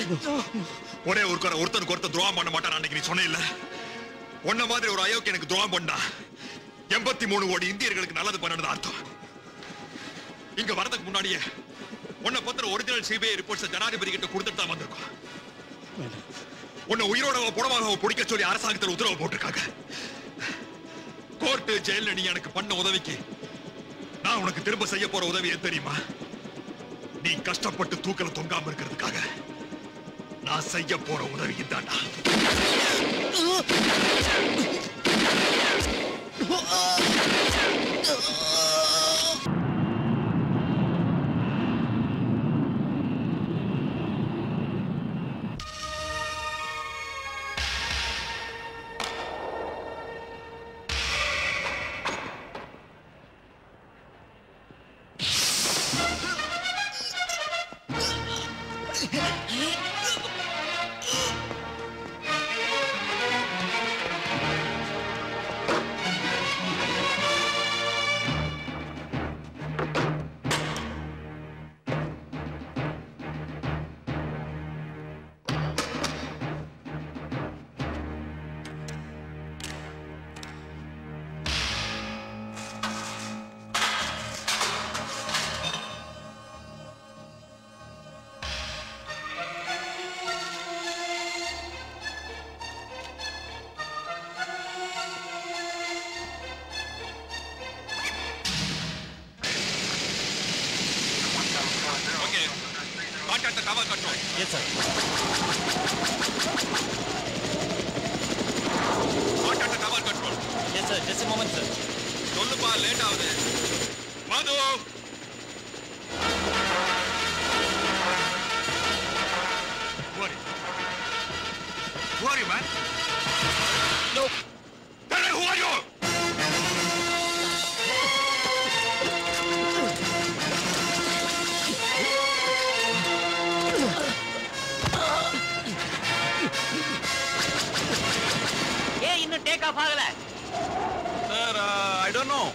ஒரே ஒரு ஒருத்தனுக்கு ஒருத்தர் துரோகம் பண்ண மாட்டான் அன்னைக்கு நீ சொன்ன இல்ல உன்ன மாதிரி ஒரு அயோக்கிய எனக்கு துரோகம் பண்ணா எண்பத்தி மூணு கோடி இந்தியர்களுக்கு நல்லது பண்ணது அர்த்தம் இங்க வரதுக்கு முன்னாடியே உன்னை பத்திர ஒரிஜினல் சிபிஐ ரிப்போர்ட்ஸ் ஜனாதிபதி கிட்ட கொடுத்துட்டு தான் வந்திருக்கோம் உன்னை உயிரோட புடமாக பிடிக்க சொல்லி அரசாங்கத்தில் உத்தரவு போட்டிருக்காங்க கோர்ட்டு ஜெயில நீ எனக்கு பண்ண உதவிக்கு நான் உனக்கு திரும்ப செய்ய போற உதவி எது தெரியுமா நீ கஷ்டப்பட்டு தூக்கல தொங்காம இருக்கிறதுக்காக நான் செய்ய போற உதவி இதாண்டா okay contact tower control yes sir contact tower control yes sir just moment sir சொல்லுப்பா லேட் ஆகுது மது Worry. Worry, man. No. Tell me who are you? ஏன் இன்னும் டேக் ஆஃப் ஆகல சார் ஐ டோன்ட் நோ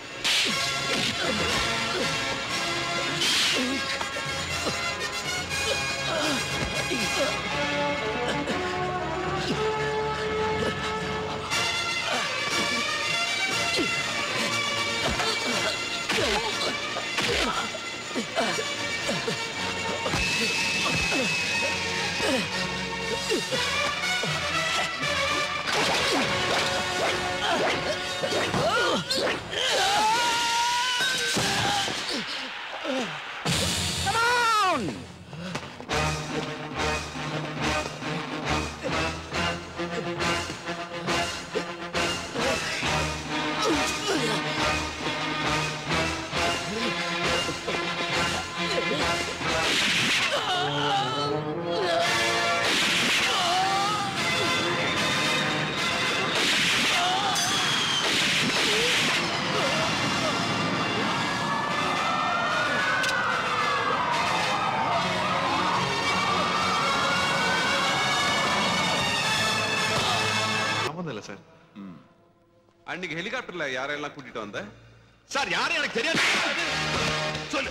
சம்மந்தம் இல்ல சார் அன்னைக்கு ஹெலிகாப்டர்ல யாரெல்லாம் கூட்டிட்டு வந்த சார் யாரும் எனக்கு தெரியாது சொல்லு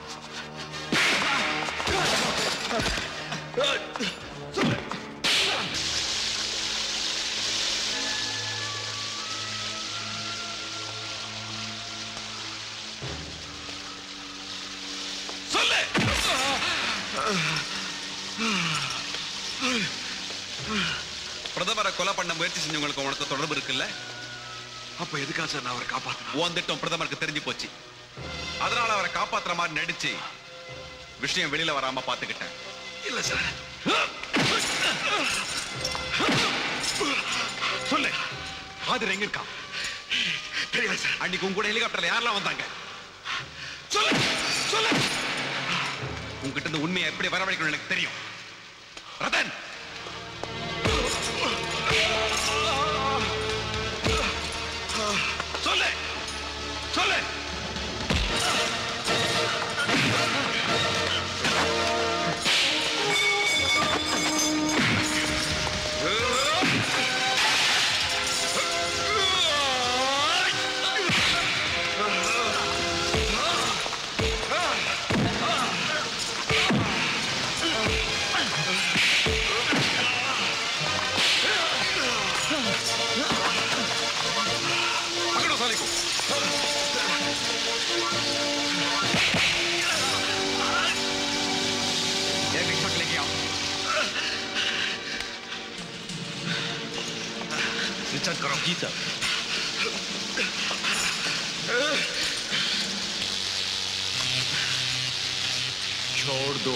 சொல்லு சொல்லு பிரதமரை கொலை பண்ண முயற்சி செஞ்சவங்களுக்கு உனக்கு தொடர்பு இருக்குல்ல அப்ப எதுக்கா சார் நான் அவரை காப்பாத்தினேன் உன் திட்டம் பிரதமருக்கு தெரிஞ்சு போச்சு அதனால அவரை காப்பாத்துற மாதிரி நடிச்சு விஷயம் வெளியில வராம பாத்துக்கிட்டேன் இல்ல சார் சொல்லு ஆதிர் எங்க இருக்கான் தெரியாது சார் அன்னைக்கு உங்க கூட ஹெலிகாப்டர்ல யாரெல்லாம் வந்தாங்க சொல்லு சொல்லு உங்ககிட்ட இருந்து உண்மையை எப்படி வரவழைக்கணும் எனக்கு தெரியும் ரதன் சொல்லு சொல்லு रिचार्ज करो जी सर छोड़ दो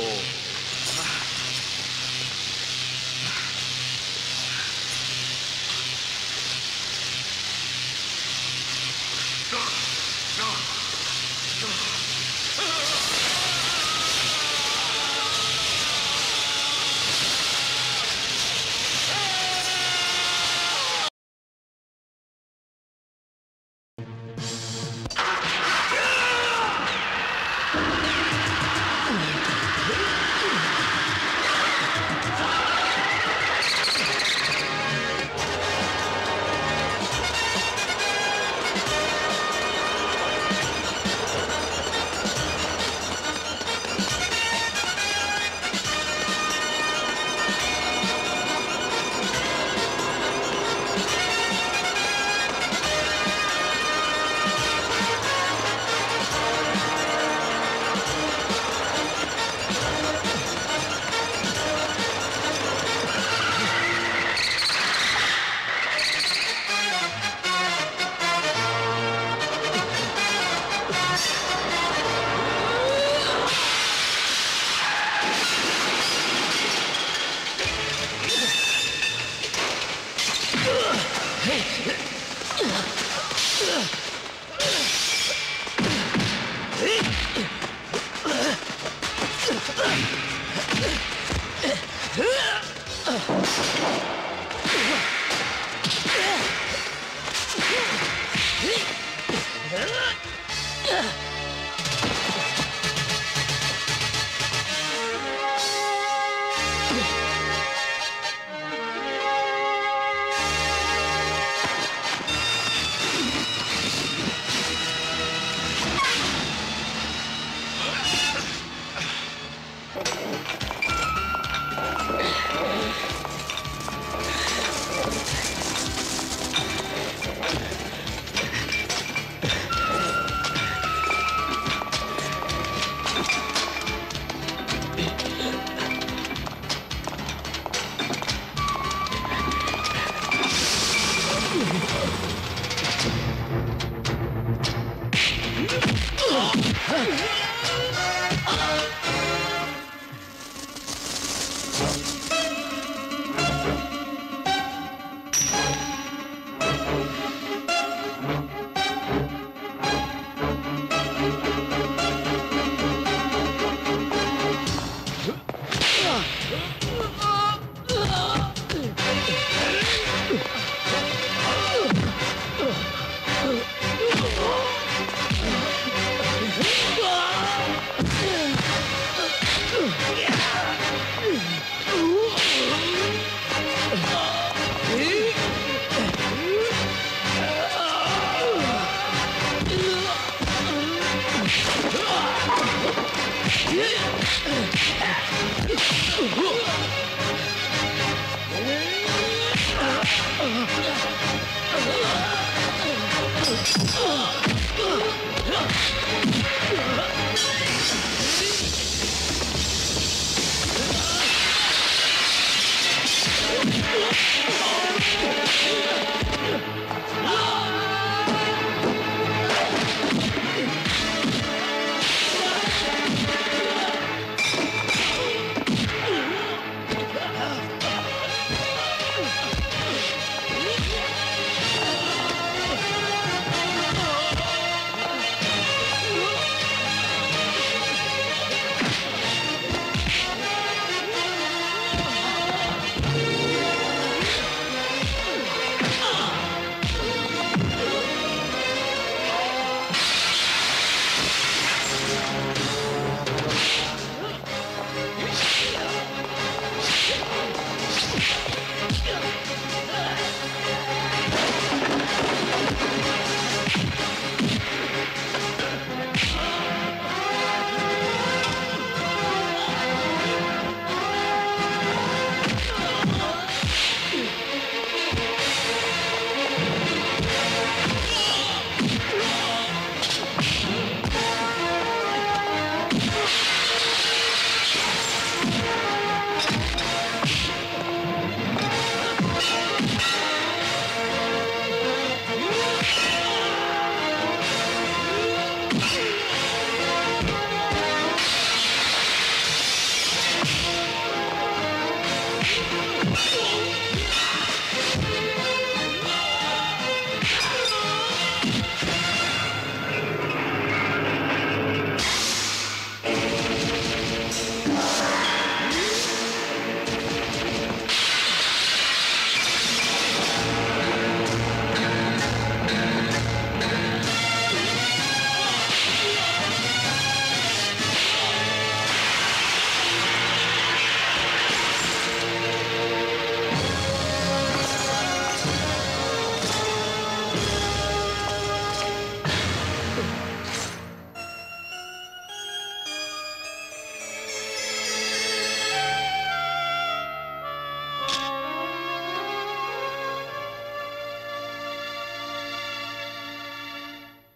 ஆ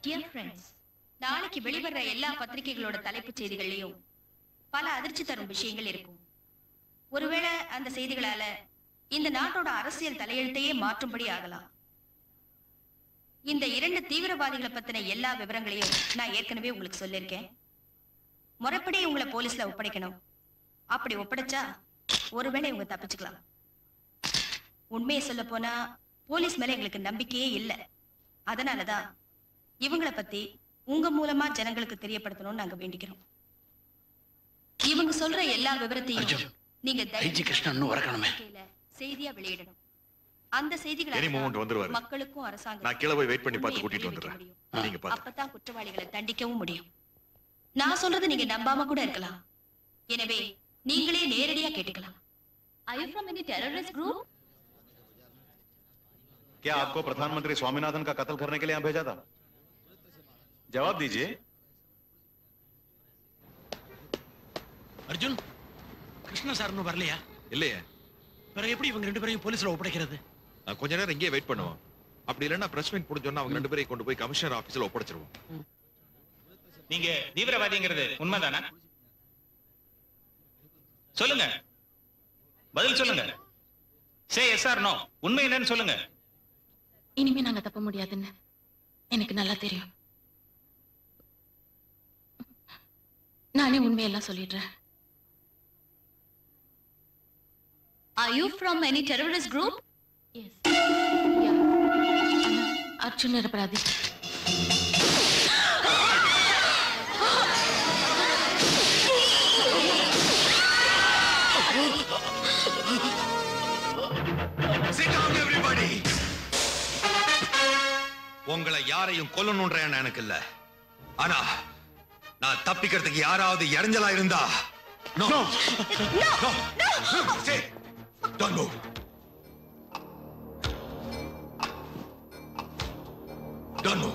டியர் ஃப்ரெண்ட்ஸ் நாளைக்கு வெளிவர்ற எல்லா பத்திரிகைகளோட தலைப்புச் செய்திகள்லயும் பல அதிர்ச்சி தரும் விஷயங்கள் இருக்கும் ஒருவேளை அந்த செய்திகளால இந்த நாட்டோட அரசியல் தலையெழுத்தையே மாற்றும்படி ஆகலாம் இந்த இரண்டு தீவிரவாதிகளை பத்தின எல்லா விவரங்களையும் நான் ஏற்கனவே உங்களுக்கு சொல்லியிருக்கேன் முறைப்படி உங்களை போலீஸ்ல ஒப்படைக்கணும் அப்படி ஒப்படைச்சா ஒருவேளை இவங்க தப்பிச்சுக்கலாம் உண்மையை சொல்ல போனா போலீஸ் மேல எங்களுக்கு நம்பிக்கையே இல்லை அதனாலதான் இவங்களை பத்தி உங்க மூலமா ஜனங்களுக்கு தெரியப்படுத்தணும்னு நாங்க வேண்டிக்கிறோம் இவங்க சொல்ற எல்லா விவரத்தையும் அர்ஜுன், நீங்க ஐஜி கிருஷ்ணன் இன்னும் வரக்கணுமே. பத்திரிக்கையில செய்தியா வெளியிடணும் அந்த Any செய்திகளை moment வந்துருவாரு. மக்களுக்கும் அரசாங்கம் நான் கீழே போய் wait பண்ணி பார்த்து உண்மையை கூட்டிட்டு புரிய வைக்க வந்துடுறேன். முடியும். நீங்க பாத்து அப்பதான் குற்றவாளிகளை தண்டிக்கவும் முடியும் நான் சொல்றது நீங்க நம்பாம கூட இருக்கலாம் எனவே நீங்களே நேரடியா கேட்டுக்கலாம் Are you from any terrorist group? क्या आपको प्रधानमंत्री स्वामीनाथन का कत्ल करने के लिए यहाँ भेजा था जवाब दीजिए அர்ஜுன் கிருஷ்ண சார் இன்னும் வரலையா இல்லையே பிறகு எப்படி இவங்க ரெண்டு பேரையும் போலீஸ்ல ஒப்படைக்கிறது நான் கொஞ்ச நேரம் இங்கேயே வெயிட் பண்ணுவோம் அப்படி இல்லைன்னா பிரஸ் மீட் முடிஞ்சோன்னா அவங்க ரெண்டு பேரையும் கொண்டு போய் கமிஷனர் ஆபீஸ்ல ஒப்படைச்சிருவோம் நீங்க தீவிரவாதிங்கிறது உண்மைதானா சொல்லுங்க பதில் சொல்லுங்க சே எஸ் ஆர் நோ உண்மை என்னன்னு சொல்லுங்க இனிமே நாங்க தப்ப முடியாதுன்னு எனக்கு நல்லா தெரியும் நானே உண்மையெல்லாம் சொல்லிடுறேன் Are you from any terrorist group? Yes Arjun நிரபராதி Sit down, everybody. உங்களை யாரையும் கொல்லணுன்ற எண்ணம் எனக்கு இல்ல ஆனா நான் தப்பிக்கிறதுக்கு யாராவது இறஞ்சலா இருந்தா No. No. Stay. Don't move. Don't move.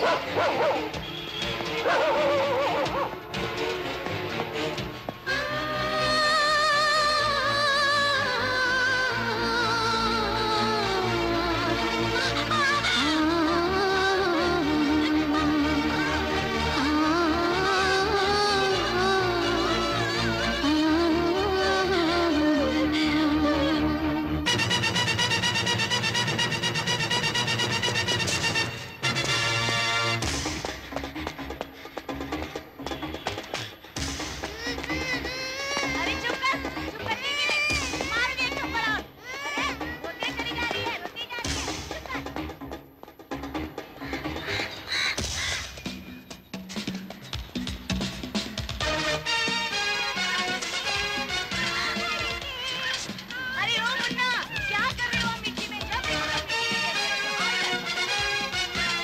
अरे चुप कर चुप करने के लिए मार दे चुप करो अरे रोटी चली जा रही है रोटी जा रही है चुप कर अरे ओ मुन्ना क्या कर रहे हो मिट्टी में जब देखो मिट्टी में खेल रहे हो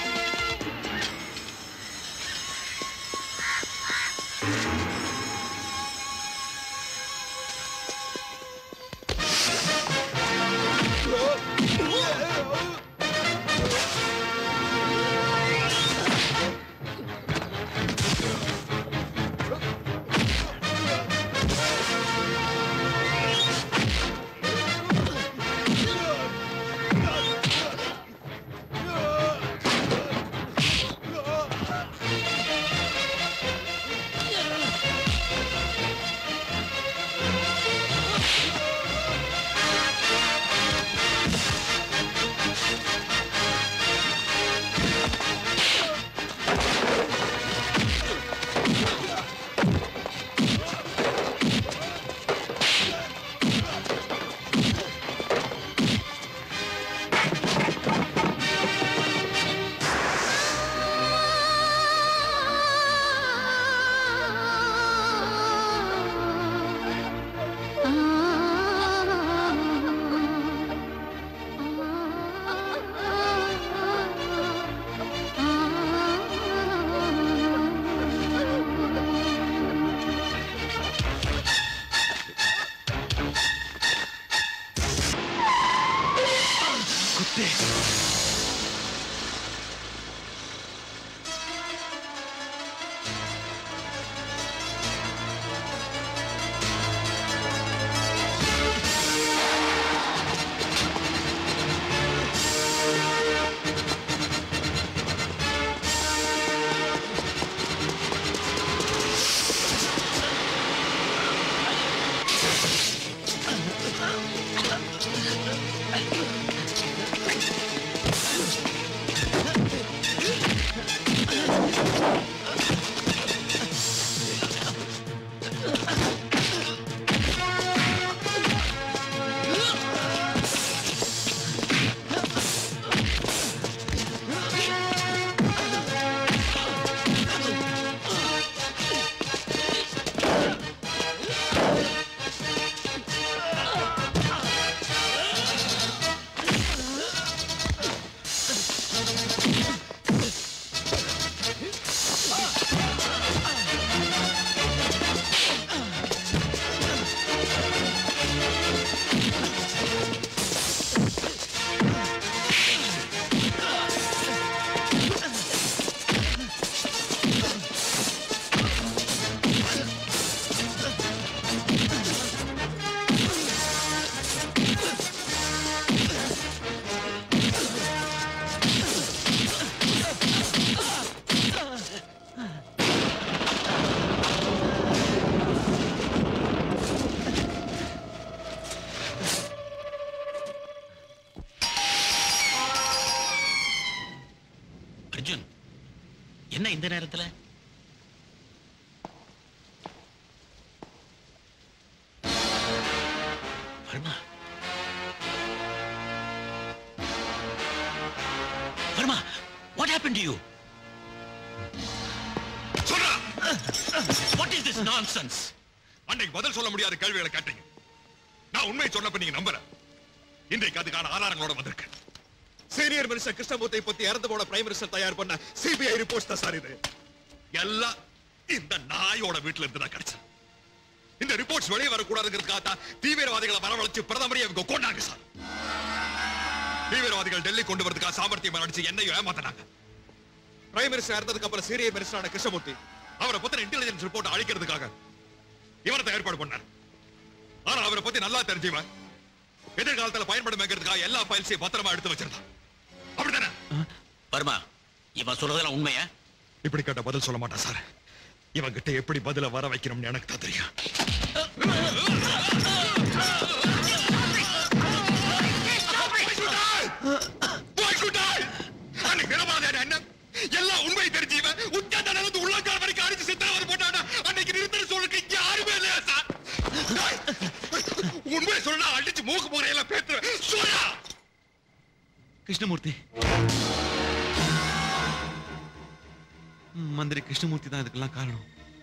அர்ஜுன் என்ன இந்த நேரத்துல Varma Varma what happen to you சொல்றா வாட் இஸ் திஸ் நான்சென்ஸ் அன்னைக்கு பதில் சொல்ல முடியாத கேள்விகளை கேட்டீங்க நான் உண்மையை சொன்னப்ப நீங்க நம்புற இன்றைக்கு அதுக்கான ஆதாரங்களோட வந்திருக்கு சீனியர் மினிஸ்டர் கிருஷ்ணமூர்த்தி பத்தி இறந்து போன பிரைம் மினிஸ்டர் தயார் பண்ண சிபிஐ ரிப்போர்ட்ஸ் தான் சார் இது எல்லாம் இந்த நாயோட வீட்டுல இருந்து தான் கிடைச்சது இந்த ரிப்போர்ட்ஸ் வெளியே வரக்கூடாதுங்கிறதுக்காக தான் தீவிரவாதிகளை வரவழைச்சு பிரதமரையும் இவங்க கொண்டாங்க சார் தீவிரவாதிகள் டெல்லி கொண்டு வரதுக்காக சாமர்த்தியம் அடிச்சு என்னையும் ஏமாத்தினாங்க பிரைம் மினிஸ்டர் இருந்ததுக்கு அப்புறம் சீரியர் மினிஸ்டரான கிருஷ்ணமூர்த்தி அவரை பத்தின இன்டெலிஜென்ஸ் ரிப்போர்ட் அழிக்கிறதுக்காக இவனை ஏற்பாடு பண்ணார் ஆனா அவரை பத்தி நல்லா தெரிஞ்சவன் எதிர்காலத்துல பயன்படுமேங்கிறதுக்காக எல்லா ஃபைல்ஸையும் பத்திரமா எடுத்து வச்சிருந்தான் அப்படித்தானே வர்மா இவன் சொல்றதெல்லாம் உண்மையா இப்படி கேட்ட பதில் சொல்ல மாட்டான் சார் இவன் கிட்ட எப்படி பதில வர வைக்கணும்னு எனக்கு தான் தெரியும் போய்க்குட்டாய்! அன்னைக்கு நிரபராதியான அண்ணன் எல்லாம் உண்மை தெரிஞ்சவன் உச்சந்த நிலந்து உள்ளங்கால் வரைக்கும் அடிச்சு சித்திரவதை போட்டானா அன்னைக்கு நிறுத்தற சொல்லுக்கு யாருமே இல்லையா சார் டேய், உண்மையை சொன்னா அடிச்சு மூக்கு முறையெல்லாம் பேத்துருவேன் சொல்றா கிருஷ்ணமூர்த்தி ம், மந்திரி கிருஷ்ணமூர்த்தி தான் இதுக்கெல்லாம் காரணம்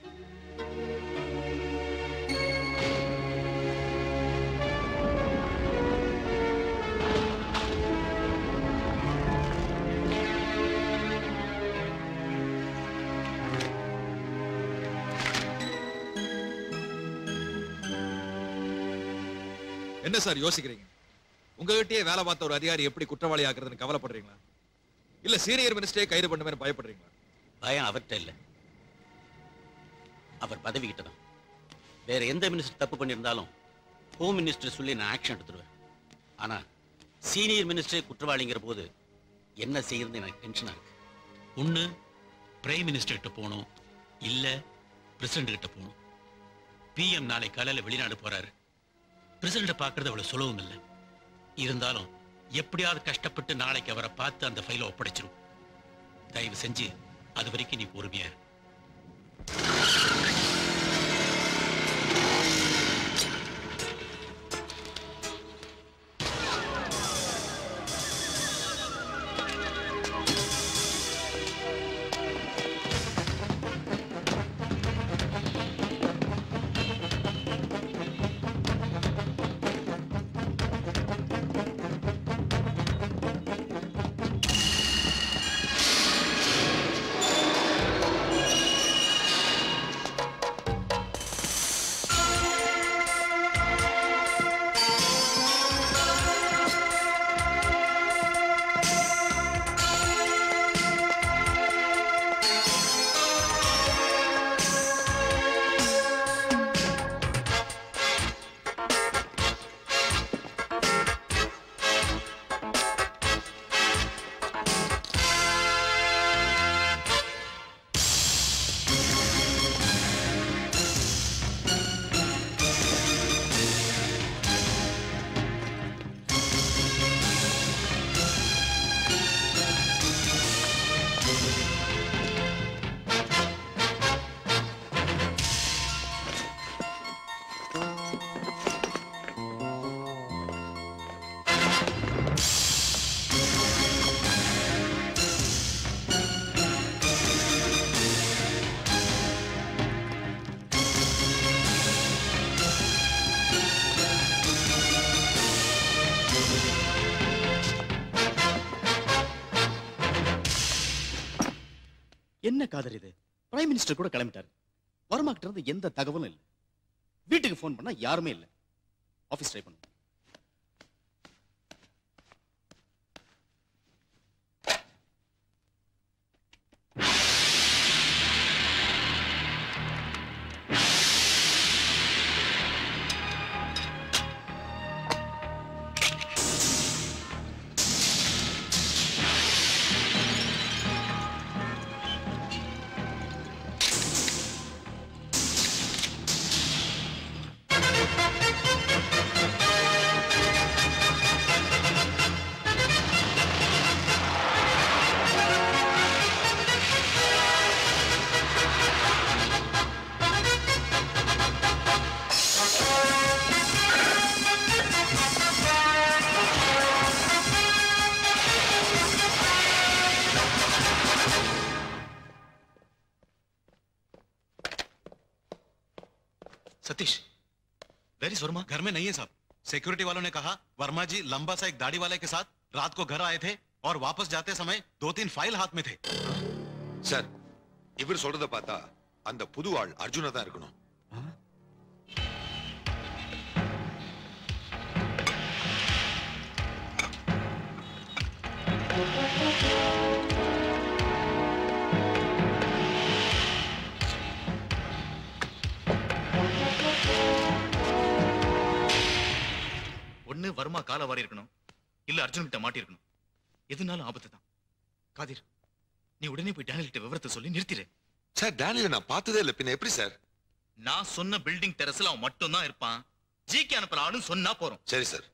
என்ன சார் யோசிக்கிறீங்க உங்ககிட்டயே வேலை பார்த்த ஒரு அதிகாரி எப்படி குற்றவாளி ஆக்குறதுன்னு கவலைப்படுறீங்களா இல்ல சீனியர் மினிஸ்டரே கைது பண்ணுவேன்னு பயப்படுறீங்களா பயம் அவர்கிட்ட இல்ல அவர் பதவி கிட்ட தான் வேற எந்த மினிஸ்டர் தப்பு பண்ணியிருந்தாலும் ஹோம் மினிஸ்டர் சொல்லி நான் ஆக்ஷன் எடுத்துருவேன் ஆனா சீனியர் மினிஸ்டரே குற்றவாளிங்கிற போது என்ன செய்யறது எனக்கு டென்ஷனா இருக்கு ஒண்ணு பிரைம் மினிஸ்டர் கிட்ட போகணும் இல்ல பிரசிடண்ட் கிட்ட போகணும் பிஎம் நாளை காலையில வெளிநாடு போறாரு பிரசிடண்ட பார்க்கறது அவ்வளவு சுலபம் இல்லை இருந்தாலும் எப்படியாவது கஷ்டப்பட்டு நாளைக்கு அவரை பார்த்து அந்த ஃபைலை ஒப்படைச்சிரும் தயவு செஞ்சு அது வரைக்கும் நீ பொறுமையா இரு. என்ன காதல் இது பிரைம் மினிஸ்டர் கூட கிளம்பிட்டாரு வர்மா கிட்ட இருந்து எந்த தகவலும் இல்லை வீட்டுக்கு ஃபோன் பண்ணா யாருமே இல்லை ஆபீஸ் ட்ரை பண்ணுங்க सतीश वेर इज वर्मा घर में नहीं है साहब सिक्योरिटी वालों ने कहा वर्मा जी लंबा सा एक दाढ़ी वाले के साथ रात को घर आए थे और वापस जाते समय दो तीन फाइल हाथ में थे சார் இவர் சொல்றத பார்த்தா அந்த புது ஆள் அர்ஜுனா தான் இருக்கணும் அம்மா காலை வாரி இருக்கணும் இல்ல அர்ஜுன் கிட்ட மாட்டி இருக்கணும் எதுனாலும் ஆபத்து தான் காதிர் நீ உடனே போய் டேனியல் கிட்ட விவரத்தை சொல்லி நிறுத்திடு சார் டேனியல் நான் பார்த்ததே இல்லை பின்ன எப்படி சார் நான் சொன்ன பில்டிங் டெரஸ்ல அவன் மட்டும் தான் இருப்பான் ஜிக்கு அனுப்புற ஆளும் சொன்னா போறோம் சரி சார்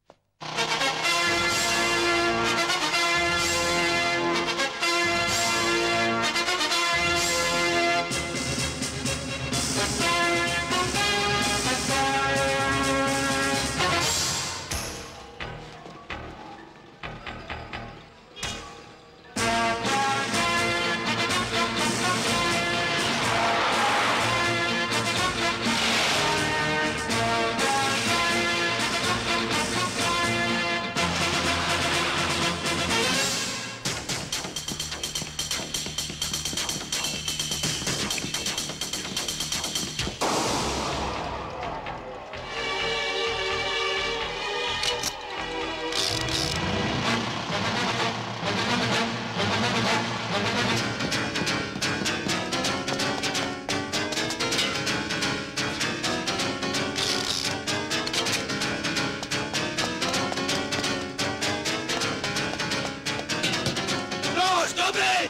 No, stop it!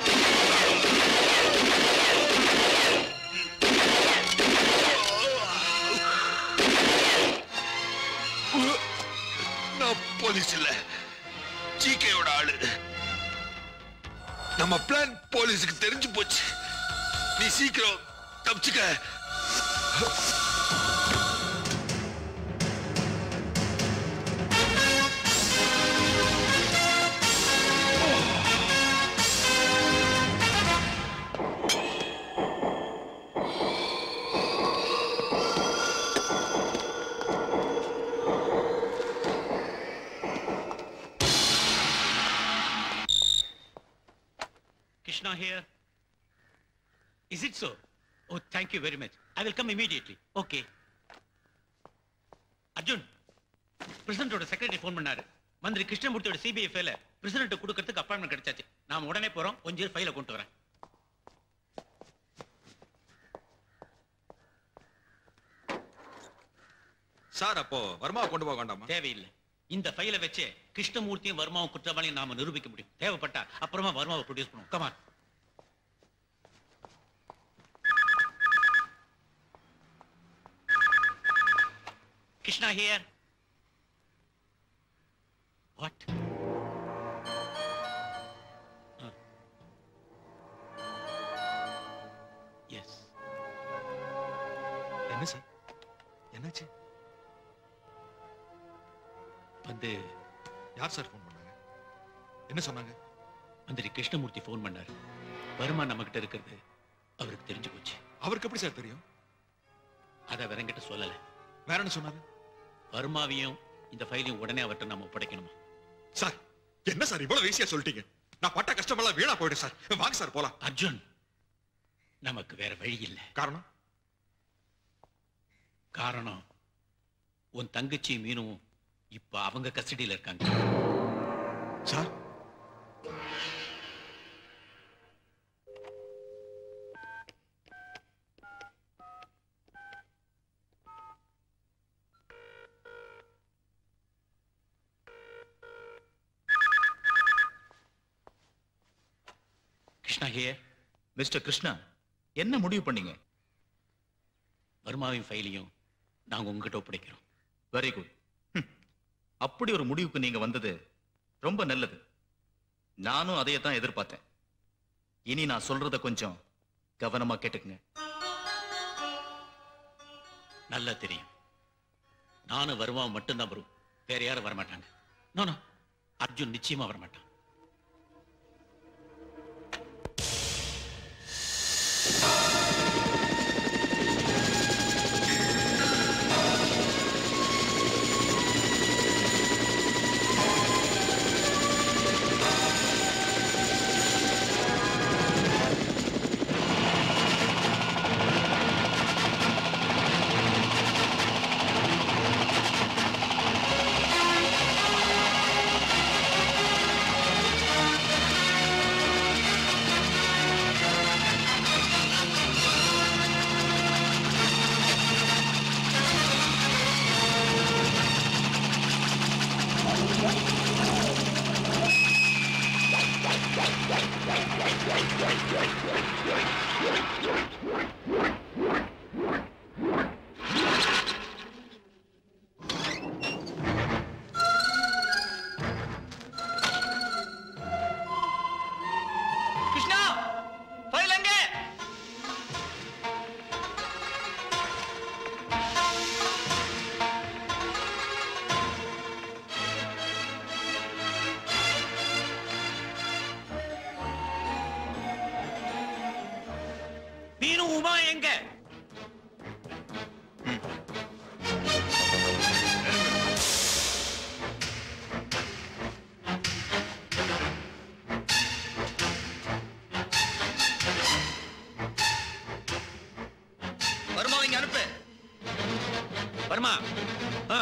நான் போலீஸ் இல்ல ஜிகேயோட ஆளு நம்ம பிளான் போலீஸுக்கு தெரிஞ்சு போச்சு நீ சீக்கிரம் தப்பிச்சுக்க Krishna here. Is it so? Oh, thank you very much. I will come immediately. Okay. Arjun பிரசிடண்டோட செக்ரட்டரி ஃபோன் பண்ணாரு மந்திரி கிருஷ்ணமூர்த்தியோட சிபிஐ ஃபைல பிரசிடண்ட் கொடுக்கறதுக்கு அப்பாயின்மெண்ட் கிடைச்சாச்சு நாம உடனே போறோம் கொஞ்சம் ஃபைலை கொண்டு வரேன் சார் அப்போ வர்மாவை கொண்டு போக வேண்டாமா தேவையில்லை இந்த ஃபைலை வச்சு கிருஷ்ணமூர்த்தியும் வர்மாவும் குற்றவாளியும் நாம நிரூபிக்க முடியும் தேவைப்பட்டா அப்புறமா வர்மாவை ப்ரொடியூஸ் பண்ணுவோம் come on Krishna here what yes என்ன சார் என்னாச்சு வந்து யார் சார் ஃபோன் பண்ணாங்க என்ன சொன்னாங்க மந்திரி கிருஷ்ணமூர்த்தி ஃபோன் பண்ணாரு வருமா நம்மகிட்ட இருக்கிறது அவருக்கு தெரிஞ்சு போச்சு அவருக்கு எப்படி சார் தெரியும் அதை வேற என்கிட்ட சொல்லல வேற என்ன சொன்னாரு வர்மாவையும் இந்த ஃபைலையும் உடனே அவர்கிட்ட நாம ஒப்படைக்கணுமா சார் என்ன சார் இவ்வளவு ஈஸியா சொல்லிட்டீங்க நான் பட்ட கஷ்டமெல்லாம் வீணா போயிடும் சார் வாங்க சார் போலாம் அர்ஜுன் நமக்கு வேற வழி இல்லை காரணம் காரணம் உன் தங்கச்சி மீனும் இப்ப அவங்க கஸ்டடியில இருக்காங்க sir Krishna here mister Krishna என்ன முடிவு பண்ணீங்க வர்மாவின் ஃபைலையும் நாங்க உங்ககிட்ட ஒப்படைக்கிறோம் வெரி குட் அப்படி ஒரு முடிவுக்கு நீங்க வந்தது ரொம்ப நல்லது நானும் அதையே தான் எதிர்பார்த்தேன் இனி நான் சொல்றத கொஞ்சம் கவனமா கேட்டுக்குங்க நல்லா தெரியும் நானும் வருமா மட்டும்தான் வரும் வேற யாரும் வரமாட்டாங்க நோ நோ அர்ஜுன் நிச்சயமா வரமாட்டான் Stop மீனு உமா எங்க வருமா இங்க அனுப்பு வருமா ஆ.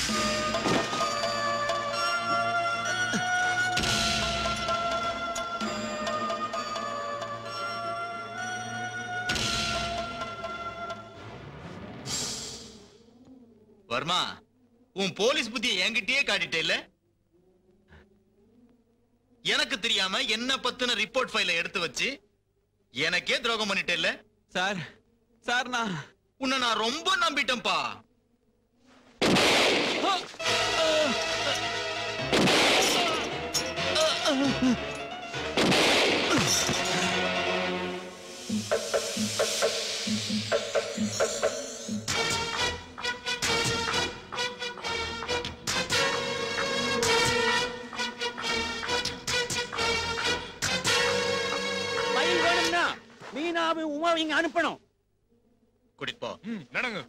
வர்மா உன் போலீஸ் புத்தியை என்கிட்டயே காட்டிட்டே எனக்கு தெரியாம என்ன பத்தின ரிப்போர்ட் ஃபைல எடுத்து வச்சு எனக்கே துரோகம் பண்ணிட்டேல்ல சார் சார் நான் உன்னை நான் ரொம்ப நம்பிட்டேன்பா ஃபைல் வேணும்னா மீனாவும் உமாவும் இங்க அனுப்பணும் கூட்டிட்டு போ நடங்க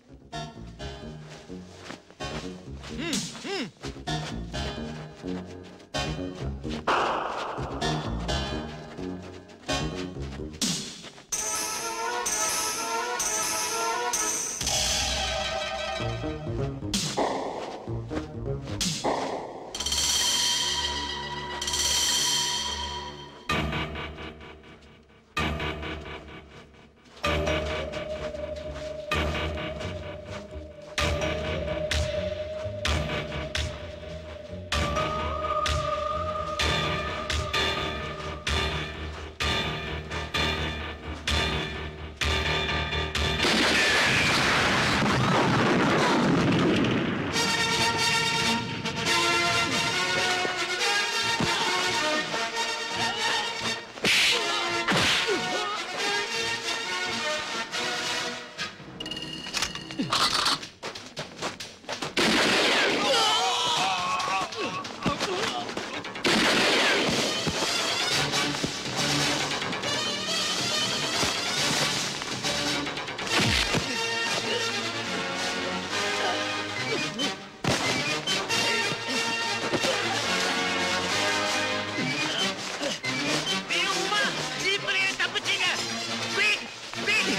உமா ஜீப்லயே தப்பிச்சீங்க speed speed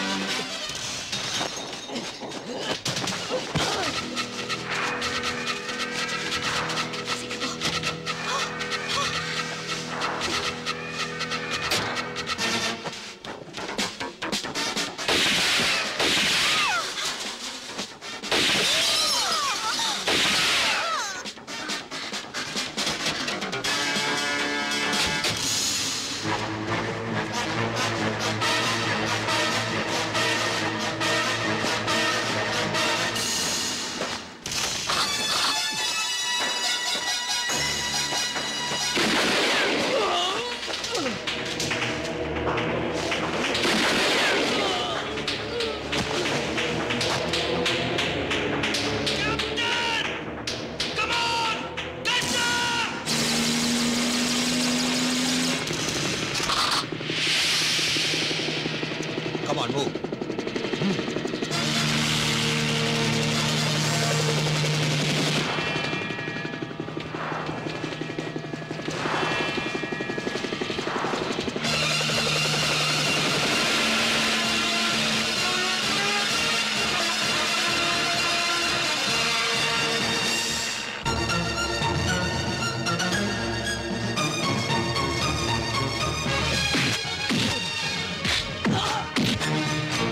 Come on, move. Ah!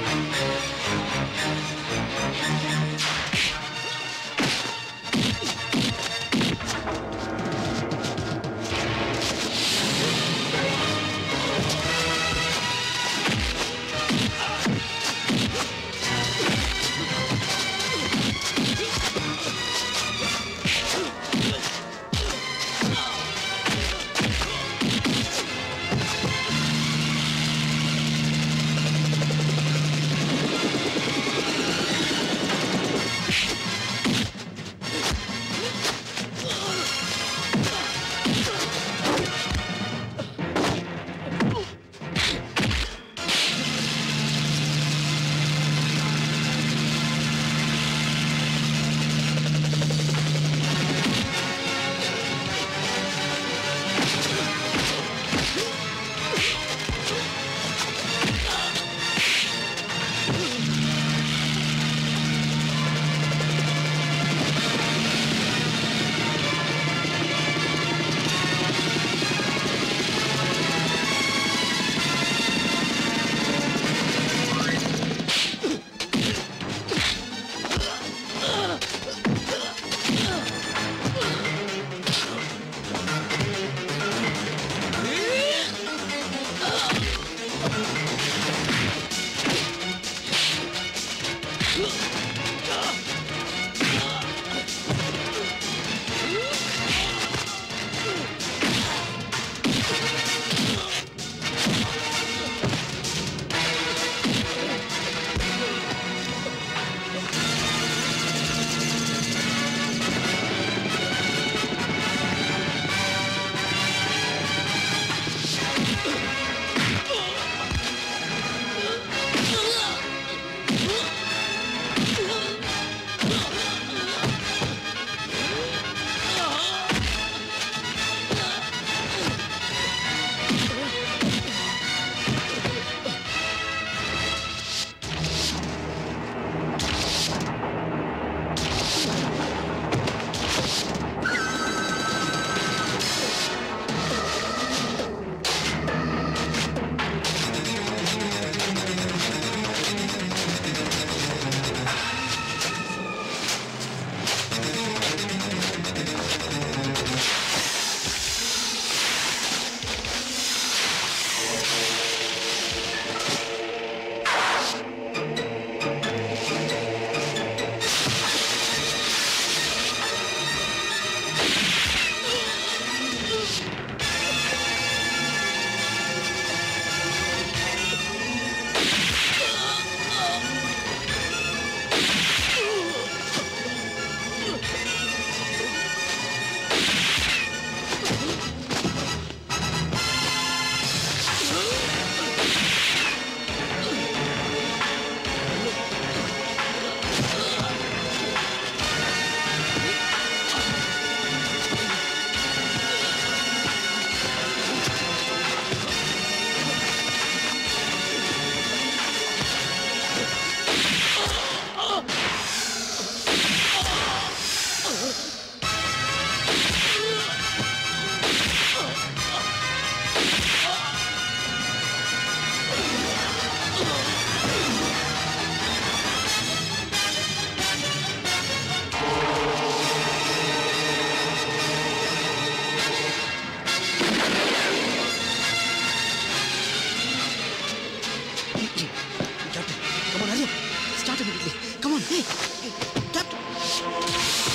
Captain, come on, hurry up. Start immediately. Come on, hey. Captain.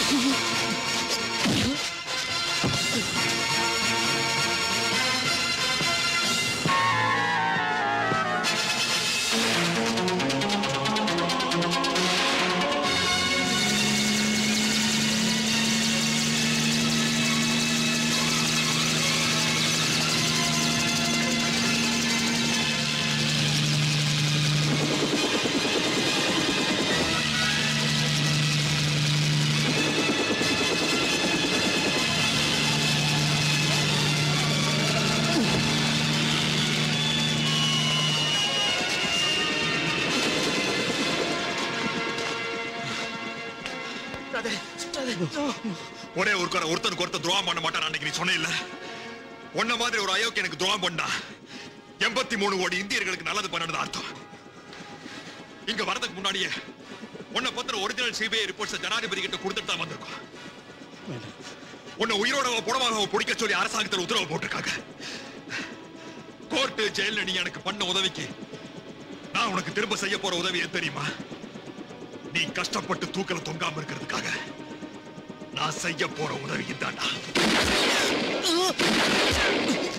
ஒரே ஒரு ஒருத்தனுக்கு ஒருத்தன் துரோகம் பண்ண மாட்டான் அன்னைக்கு நீ சொன்ன இல்ல உன்ன மாதிரி ஒரு அயோக்கிய எனக்கு துரோகம் பண்ணா எண்பத்தி மூணு கோடி இந்தியர்களுக்கு நல்லது பண்ணது அர்த்தம் இங்க வரதுக்கு முன்னாடியே உன்னை பத்திர ஒரிஜினல் சிபிஐ ரிப்போர்ட்ஸ் ஜனாதிபதி கிட்ட கொடுத்துட்டு தான் வந்திருக்கோம் உன்னை உயிரோட புடமாக பிடிக்க சொல்லி அரசாங்கத்தில் உத்தரவு போட்டிருக்காங்க கோர்ட்டு ஜெயில நீ எனக்கு பண்ண உதவிக்கு நான் உனக்கு திரும்ப செய்ய போற உதவி எது தெரியுமா நீ கஷ்டப்பட்டு தூக்கல தொங்காம இருக்கிறதுக்காக நான் செய்ய போற உதவி இதாண்டா